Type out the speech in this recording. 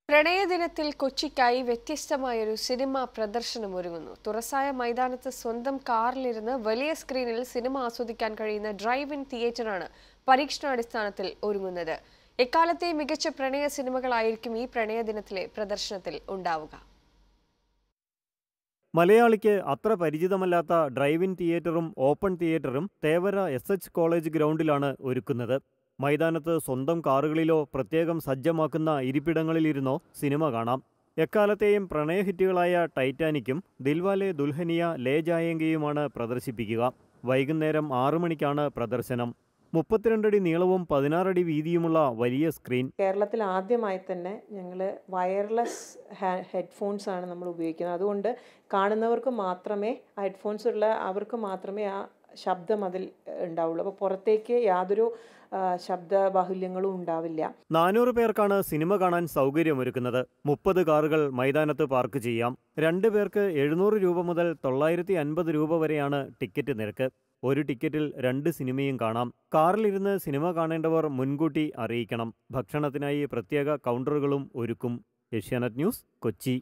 പ്രണയദിനത്തിൽ കൊച്ചിക്കായി വ്യത്യസ്തമായൊരു cinema പ്രദർശനം ഒരുങ്ങുന്നു തുറസായ മൈതാനത്ത് സ്വന്തം കാറിലിരുന്ന് വലിയ സ്ക്രീനിൽ സിനിമ ആസ്വദിക്കാൻ കഴിയുന്ന ഡ്രൈവ് ഇൻ തിയേറ്ററാണ് പരീക്ഷണാടിസ്ഥാനത്തിൽ ഒരുങ്ങുന്നത് എക്കാലത്തെ മികച്ച പ്രണയ സിനിമകളായിരിക്കും ഈ പ്രണയദിനത്തിലെ പ്രദർശനത്തിൽ ഉണ്ടാവുക മലയാളിക്ക് അത്ര പരിചിതമല്ലാത്ത ഡ്രൈവ് ഇൻ തിയേറ്ററും ഓപ്പൺ തിയേറ്ററും തേവര എസ് എച്ച് കോളേജ് ഗ്രൗണ്ടിലാണ് ഒരുക്കുന്നത് മൈതാനത്ത് സ്വന്തം കാറുകളിലോ പ്രത്യേകം സജ്ജമാക്കുന്ന ഇരിപ്പിടങ്ങളിലിരുന്നോ സിനിമ കാണാം എക്കാലത്തെയും പ്രണയ ഹിറ്റുകളായ ടൈറ്റാനിക്കും ദിൽവാലെ ദുൽഹനിയ ലേ ജായേങ്കയുമാണ് പ്രദർശിപ്പിക്കുക വൈകുന്നേരം ആറു മണിക്കാണ് പ്രദർശനം മുപ്പത്തിരണ്ടടി നീളവും പതിനാറടി വീതിയുമുള്ള വലിയ സ്ക്രീൻ കേരളത്തിൽ ആദ്യമായി തന്നെ ഞങ്ങൾ വയർലെസ് ഹെഡ്ഫോൺസ് ആണ് നമ്മൾ ഉപയോഗിക്കുന്നത് അതുകൊണ്ട് കാണുന്നവർക്ക് മാത്രമേ ആ ഹെഡ്ഫോൺസ് ഉള്ള അവർക്ക് മാത്രമേ ആ ശബ്ദം അതിൽ ഉണ്ടാവുള്ളൂ അപ്പോൾ പുറത്തേക്ക് യാതൊരു ആ, ശബ്ദ ബാഹുല്യങ്ങളും ഉണ്ടാവില്ല നാനൂറ് പേർക്കാണ് സിനിമ കാണാൻ സൗകര്യമൊരുക്കുന്നത് മുപ്പത് കാറുകൾ മൈതാനത്ത് പാർക്ക് ചെയ്യാം രണ്ട് പേർക്ക് എഴുന്നൂറ് രൂപ മുതൽ തൊള്ളായിരത്തി അൻപത് രൂപ വരെയാണ് ടിക്കറ്റ് നിരക്ക് ഒരു ടിക്കറ്റിൽ രണ്ട് സിനിമയും കാണാം കാറിലിരുന്ന് സിനിമ കാണേണ്ടവർ മുൻകൂട്ടി അറിയിക്കണം ഭക്ഷണത്തിനായി പ്രത്യേക കൗണ്ടറുകളും ഒരുക്കും ഏഷ്യാനെറ്റ് ന്യൂസ് കൊച്ചി